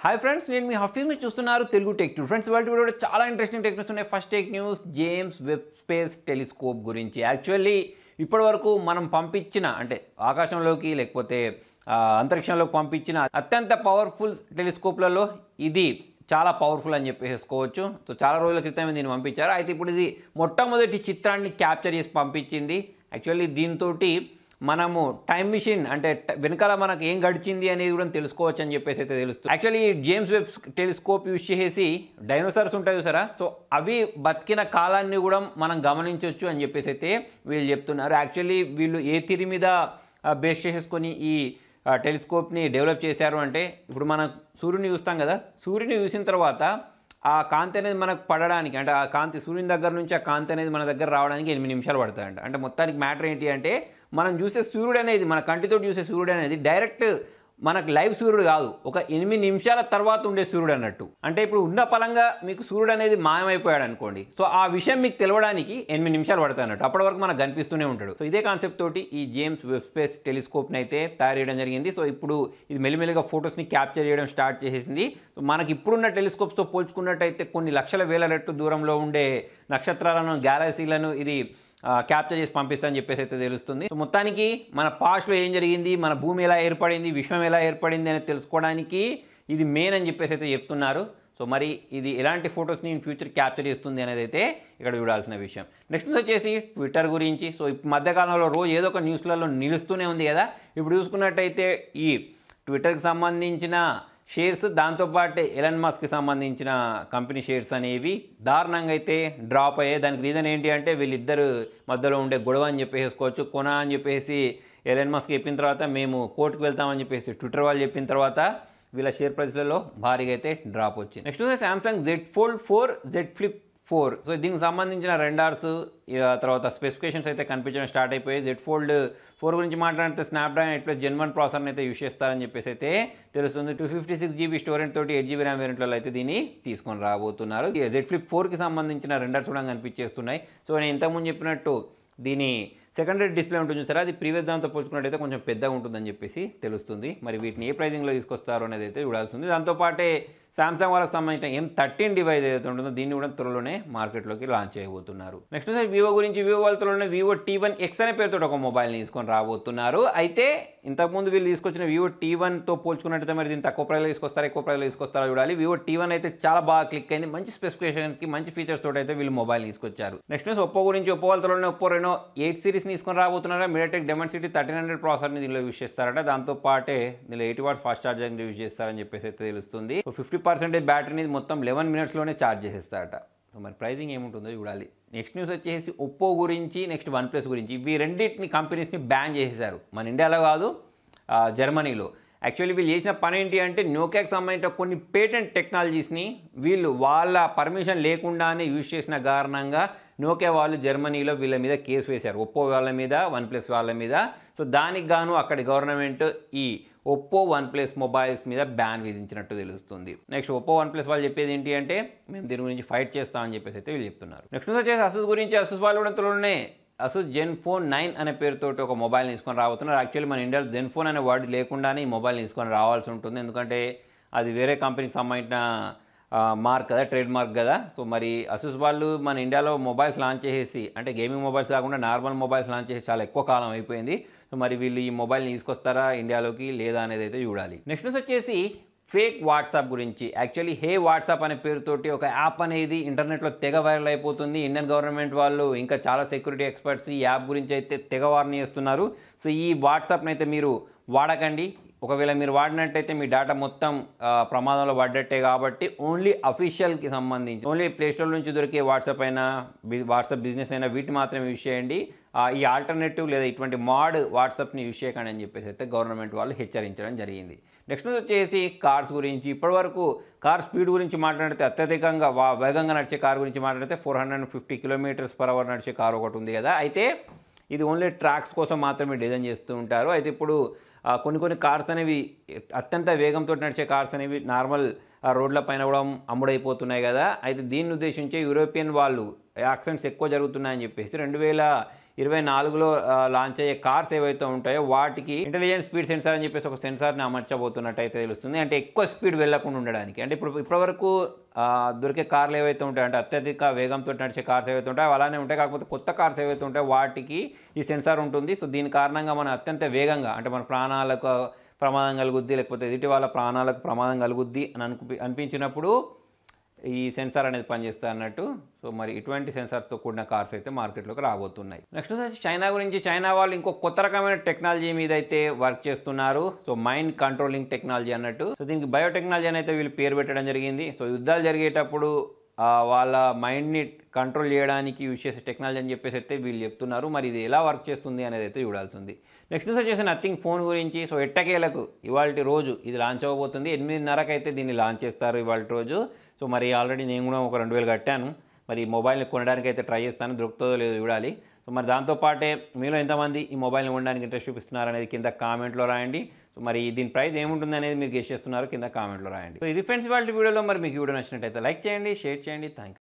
hi friends నేను మీ హఫీజ్ మీరు చూస్తున్నారు తెలుగు టెక్ న్యూస్ ఫ్రెండ్స్ వాళ్ళ వీడియో చాలా ఇంట్రెస్టింగ్ టెక్ న్యూస్ ఉన్నాయి first tech news James Webb space telescope గురించి యాక్చువల్లీ ఇప్పటివరకు మనం పంపించిన అంటే ఆకాశంలోకి లేకపోతే ఆ, అంతరిక్షంలోకి పంపించిన అత్యంత పవర్ఫుల్ టెలిస్కోప్లలో ఇది చాలా పవర్ఫుల్ అని చెప్పేసుకోవచ్చు సో చాలా రోజుల క్రితం దీన్ని పంపించారు అయితే ఇప్పుడు ఇది మొట్టమొదటి చిత్రాన్ని క్యాప్చర్ చేసి పంపించింది యాక్చువల్లీ దీంతో మనము టైం మిషన్ అంటే ట- వెనకాల మనకు ఏం గడిచింది అనేది కూడా తెలుసుకోవచ్చు అని చెప్పేసి అయితే తెలుస్తుంది actually James Webb telescope use చేసి డైనోసార్స్ ఉంటాయి చూసారా సో అవి బతికిన కాలాన్ని కూడా మనం గమనించవచ్చు అని చెప్పేసి అయితే వీళ్ళు చెప్తున్నారు యాక్చువల్లీ వీళ్ళు ఏ తిరి మీద బేస్ చేసుకొని ఈ టెలిస్కోప్ని డెవలప్ చేశారు అంటే ఇప్పుడు మనం సూర్యుని చూస్తాం కదా సూర్యుని చూసిన తర్వాత ఆ కాంతి అనేది మనకు పడడానికి అంటే ఆ కాంతి సూర్యుని దగ్గర నుంచి ఆ కాంతి అనేది మన దగ్గర రావడానికి ఎనిమిది నిమిషాలు పడతాయంట అంటే మొత్తానికి మ్యాటర్ ఏంటి అంటే మనం చూసే సూర్యుడు అనేది మన కంటితో చూసే సూర్యుడు అనేది డైరెక్ట్ మనకు లైవ్ సూర్యుడు కాదు ఒక ఎనిమిది నిమిషాల తర్వాత ఉండే సూర్యుడు అన్నట్టు అంటే ఇప్పుడు ఉన్న పలంగా మీకు సూర్యుడు అనేది మాయమైపోయాడు అనుకోండి సో ఆ విషయం మీకు తెలవడానికి ఎనిమిది నిమిషాలు పడతాయి అన్నట్టు అప్పటి వరకు మనకు కనిపిస్తూనే ఉంటాడు సో ఇదే కాన్సెప్ట్ తోటి ఈ జేమ్స్ వెబ్ స్పేస్ టెలిస్కోప్ని అయితే తయారు చేయడం జరిగింది సో ఇప్పుడు ఇది మెల్లిమెల్లిగా ఫొటోస్ని క్యాప్చర్ చేయడం స్టార్ట్ చేసేసింది సో మనకి ఇప్పుడున్న టెలిస్కోప్స్తో పోల్చుకున్నట్టయితే కొన్ని లక్షల వేల రెట్టు దూరంలో ఉండే నక్షత్రాలను గ్యాలక్సీలను ఇది క్యాప్చర్ చేసి పంపిస్తా చెప్పేసి అయితే తెలుస్తుంది సో మొత్తానికి మన పాస్ట్లో ఏం జరిగింది మన భూమి ఎలా ఏర్పడింది విశ్వం ఎలా ఏర్పడింది అనేది తెలుసుకోవడానికి ఇది మెయిన్ అని చెప్పేసి అయితే చెప్తున్నారు సో మరి ఇది ఎలాంటి ఫొటోస్ని ఇన్ ఫ్యూచర్ క్యాప్చర్ చేస్తుంది అనేది అయితే ఇక్కడ చూడాల్సిన విషయం నెక్స్ట్ వచ్చేసి ట్విట్టర్ గురించి సో ఈ మధ్యకాలంలో రోజు ఏదో ఒక న్యూస్లలో నిలుస్తూనే ఉంది కదా ఇప్పుడు చూసుకున్నట్టయితే ఈ ట్విట్టర్కి సంబంధించిన షేర్స్ దాంతోపాటు ఎలన్ మాస్క్కి సంబంధించిన కంపెనీ షేర్స్ అనేవి దారుణంగా అయితే డ్రాప్ అయ్యాయి దానికి రీజన్ ఏంటి అంటే వీళ్ళిద్దరు మధ్యలో ఉండే గొడవ అని చెప్పేసుకోవచ్చు కొన అని చెప్పేసి ఎలన్ మాస్క్ చెప్పిన తర్వాత మేము కోర్టుకు వెళ్తామని చెప్పేసి ట్విట్టర్ వాళ్ళు చెప్పిన తర్వాత వీళ్ళ షేర్ ప్రైస్లలో భారీగా అయితే డ్రాప్ వచ్చింది next Samsung Z fold four Z flip four so దీనికి సంబంధించిన రెండార్స్ తర్వాత స్పెసిఫికేషన్స్ అయితే కనిపించడం స్టార్ట్ అయిపోయాయి జెడ్ ఫోల్డ్ ఫోర్ గురించి మాట్లాడితే Snapdragon eight plus gen one ప్రాసెసర్ని అయితే యూస్ చేస్తారని చెప్పేసి అయితే తెలుస్తుంది two fifty six GB storage తోటి ఎయిట్ జీబీ ర్యామ్ వేరియంట్లలో అయితే దీన్ని తీసుకొని రాబోతున్నారు జెడ్ ఫ్లిప్ ఫోర్కి సంబంధించిన రెండర్స్ కూడా కనిపించేస్తున్నాయి సో నేను ఇంతకుముందు చెప్పినట్టు దీని సెకండరీ డిస్ప్లే ఉంటుంది చూసారా అది ప్రీవియస్ దాంతో పోల్చుకున్నట్టయితే కొంచెం పెద్దగా ఉంటుందని చెప్పేసి తెలుస్తుంది మరి వీటిని ఏ ప్రైజింగ్లో తీసుకొస్తారు అనేది అయితే చూడాల్సి ఉంది దాంతోపాటే సామ్సంగ్ వాళ్ళకి సంబంధించిన ఎం థర్టీన్ డివైస్ ఏదైతే ఉంటుందో దీన్ని కూడా త్వరలోనే మార్కెట్లోకి లాంచ్ చేయబోతున్నారు నెక్స్ట్ వచ్చేసి వివో గురించి వివో వాళ్ళ త్వరలోనే వివో టీ వన్ ఎక్స్ అనే పేరుతో ఒక మొబైల్ని తీసుకొని రాబోతున్నారు అయితే ఇంతకుముందు వీళ్ళు తీసుకొచ్చిన వివో టీ వన్తో పోల్చుకున్నట్టయితే మరి దీన్ని తక్కువ ప్రైస్లో తీసుకొస్తారా ఎక్కువ ప్రైస్లో తీసుకొస్తారా చూడాలి వివో టీ వన్ అయితే చాలా బాగా క్లిక్ అయింది మంచి స్పెసిఫికేషన్కి మంచి ఫీచర్స్ తోటి అయితే వీళ్ళు మొబైల్ తీసుకొచ్చారు నెక్స్ట్ వచ్చి ఒప్పో గురించి ఒప్పో వాళ్ళ త్వరలోనే ఒప్పో రెనో ఎయిట్ సిరీస్ తీసుకొని రాబోతున్నారా మీడియాటెక్ డెమన్సిటీ థర్టీన్ హండ్రెడ్ ప్రాసెసర్ని దీనిలో యూస్ చేస్తారట దాంతో పాటే దీనిలో eighty watt fast charging use చేస్తారని చెప్పేసి అయితే తెలుస్తుంది ఫిఫ్టీ పర్సెంటేజ్ బ్యాటరీని మొత్తం లెవెన్ మినిట్స్లోనే ఛార్జ్ చేసేస్తారట సో మరి ప్రైజింగ్ ఏముంటుందో చూడాలి నెక్స్ట్ న్యూస్ వచ్చేసి ఒప్పో గురించి నెక్స్ట్ వన్ ప్లస్ గురించి ఇవి రెండింటిని కంపెనీస్ని బ్యాన్ చేసేసారు మన ఇండియాలో కాదు ఆ, జర్మనీలో యాక్చువల్లీ వీళ్ళు చేసిన పని ఏంటి అంటే నోకియాకి సంబంధించిన కొన్ని పేటెంట్ టెక్నాలజీస్ని వీళ్ళు వాళ్ళ పర్మిషన్ లేకుండానే యూజ్ చేసిన కారణంగా నోకియా వాళ్ళు జర్మనీలో వీళ్ళ మీద కేసు వేశారు ఒప్పో వాళ్ళ మీద వన్ ప్లస్ వాళ్ళ మీద సో దానికి గాను అక్కడి గవర్నమెంట్ ఈ ఒప్పో వన్ ప్లస్ మొబైల్స్ మీద బ్యాన్ విధించినట్టు తెలుస్తుంది నెక్స్ట్ ఒప్పో వన్ ప్లస్ వాళ్ళు చెప్పేది ఏంటి అంటే మేము దీని గురించి ఫైట్ చేస్తామని చెప్పేసి అయితే వీళ్ళు చెప్తున్నారు నెక్స్ట్ వచ్చేసి అసూస్ గురించి అసూస్ వాళ్ళు కూడా త్వరలోనే అసూస్ జెన్ ఫోన్ నైన్ అనే పేరుతోటి ఒక మొబైల్ తీసుకొని రాబోతున్నారు యాక్చువల్లీ మన ఇండియాలో జెన్ ఫోన్ అనే వర్డ్ లేకుండానే ఈ మొబైల్ తీసుకొని రావాల్సి ఉంటుంది ఎందుకంటే అది వేరే కంపెనీకి సంబంధించిన ఆ, మార్క్ కదా ట్రేడ్ మార్క్ కదా సో మరి అసూస్ వాళ్ళు మన ఇండియాలో మొబైల్స్ లాంచ్ చేసేసి అంటే గేమింగ్ మొబైల్స్ కాకుండా నార్మల్ మొబైల్స్ లాంచ్ చేసి చాలా ఎక్కువ కాలం అయిపోయింది సో మరి వీళ్ళు ఈ మొబైల్ని తీసుకొస్తారా ఇండియాలోకి లేదా అనేది అయితే చూడాలి నెక్స్ట్ వచ్చేసి ఫేక్ వాట్సాప్ గురించి యాక్చువల్లీ హే వాట్సాప్ అనే పేరుతోటి ఒక యాప్ అనేది ఇంటర్నెట్లో తెగ వైరల్ అయిపోతుంది ఇండియన్ గవర్నమెంట్ వాళ్ళు ఇంకా చాలా సెక్యూరిటీ ఎక్స్పర్ట్స్ ఈ యాప్ గురించి అయితే తెగ వార్ని చేస్తున్నారు సో ఈ వాట్సాప్ని అయితే మీరు వాడకండి ఒకవేళ మీరు వాడినట్టయితే మీ డేటా మొత్తం ఆ, ప్రమాదంలో పడ్డట్టే కాబట్టి ఓన్లీ అఫీషియల్కి సంబంధించి ఓన్లీ ప్లేస్టోర్ నుంచి దొరికే వాట్సాప్ అయినా బి- వాట్సాప్ బిజినెస్ అయినా వీటి మాత్రమే యూజ్ చేయండి ఆ, ఈ ఆల్టర్నేటివ్ లేదా ఇటువంటి మాడ్ వాట్సాప్ని యూజ్ చేయకండి అని చెప్పేసి అయితే గవర్నమెంట్ వాళ్ళు హెచ్చరించడం జరిగింది నెక్స్ట్ వచ్చేసి కార్స్ గురించి ఇప్పటివరకు కార్ స్పీడ్ గురించి మాట్లాడితే అత్యధికంగా వా వేగంగా నడిచే కార్ గురించి మాట్లాడితే four hundred fifty kilometers per hour నడిచే కార్ ఒకటి ఉంది కదా అయితే ఇది ఓన్లీ ట్రాక్స్ కోసం మాత్రమే డిజైన్ చేస్తూ ఉంటారు అయితే ఇప్పుడు ఆ, కొన్ని కొన్ని కార్స్ అనేవి అత్యంత వేగంతో నడిచే కార్స్ అనేవి నార్మల్ ఆ రోడ్ల పైన కూడా అమ్ముడైపోతున్నాయి కదా అయితే దీన్ని ఉద్దేశించి యూరోపియన్ వాళ్ళు యాక్సిడెంట్స్ ఎక్కువ జరుగుతున్నాయని చెప్పేసి రెండు వేల ఇరవై నాలుగులో లాంచ్ అయ్యే కార్స్ ఏవైతే ఉంటాయో వాటికి ఇంటెలిజెంట్ స్పీడ్ సెన్సార్ అని చెప్పేసి ఒక సెన్సార్ని అమర్చబోతున్నట్టయితే తెలుస్తుంది అంటే ఎక్కువ స్పీడ్ వెళ్ళకుండా ఉండడానికి అంటే ఇప్పుడు ఇప్పటివరకు ఆ, దొరికే కార్లు ఏవైతే ఉంటాయో అంటే అత్యధిక వేగంతో నడిచే కార్స్ ఏవైతే ఉంటాయో అవి అలానే ఉంటాయి కాకపోతే కొత్త కార్స్ ఏవైతే ఉంటాయో వాటికి ఈ సెన్సార్ ఉంటుంది సో దీని కారణంగా మనం అత్యంత వేగంగా అంటే మన ప్రాణాలకు ప్రమాదం కలుగుద్ది లేకపోతే ఎదుటి వాళ్ళ ప్రాణాలకు ప్రమాదం కలుగుద్ది అని అనిపి అనిపించినప్పుడు ఈ సెన్సార్ అనేది పనిచేస్తా అన్నట్టు సో మరి ఇటువంటి సెన్సార్తో కూడిన కార్స్ అయితే మార్కెట్లోకి రాబోతున్నాయి నెక్స్ట్ వచ్చేసి చైనా గురించి చైనా వాళ్ళు ఇంకో కొత్త రకమైన టెక్నాలజీ మీద అయితే వర్క్ చేస్తున్నారు సో మైండ్ కంట్రోలింగ్ టెక్నాలజీ అన్నట్టు సో దీనికి బయోటెక్నాలజీ అని అయితే వీళ్ళు పేరు పెట్టడం జరిగింది సో యుద్ధాలు జరిగేటప్పుడు ఆ, వాళ్ళ మైండ్ని కంట్రోల్ చేయడానికి యూజ్ చేసే టెక్నాలజీ అని చెప్పేసి అయితే వీళ్ళు చెప్తున్నారు మరి ఇది ఎలా వర్క్ చేస్తుంది అనేది అయితే చూడాల్సి ఉంది నెక్స్ట్ న్యూస్ వచ్చేసి నథింగ్ ఫోన్ గురించి సో ఎట్టకేలకు ఇవాళ రోజు ఇది లాంచ్ అవ్వబోతుంది ఎనిమిదిన్నరకు అయితే దీన్ని లాంచ్ చేస్తారు ఇవాళ రోజు సో మరి ఆల్రెడీ నేను కూడా ఒక రెండు వేలు కట్టాను మరి ఈ మొబైల్ని కొనడానికి అయితే ట్రై చేస్తాను దొరుకుతుందో లేదో చూడాలి సో మరి దాంతోపాటే మీలో ఎంతమంది ఈ మొబైల్ని కొనడానికి ఇంట్రెస్ట్ చూపిస్తున్నారు అనేది కింద కామెంట్లో రాయండి సో మరి దీని ప్రైస్ ఏముంటుంది అనేది మీరు గెస్ట్ చేస్తున్నారు కింద కామెంట్లో రాయండి సో ఇది ఫ్రెండ్స్ వాళ్ళ వీడియోలో మరి మీకు ఈ వీడియో నచ్చినట్టయితే లైక్ చేయండి షేర్ చేయండి థ్యాంక్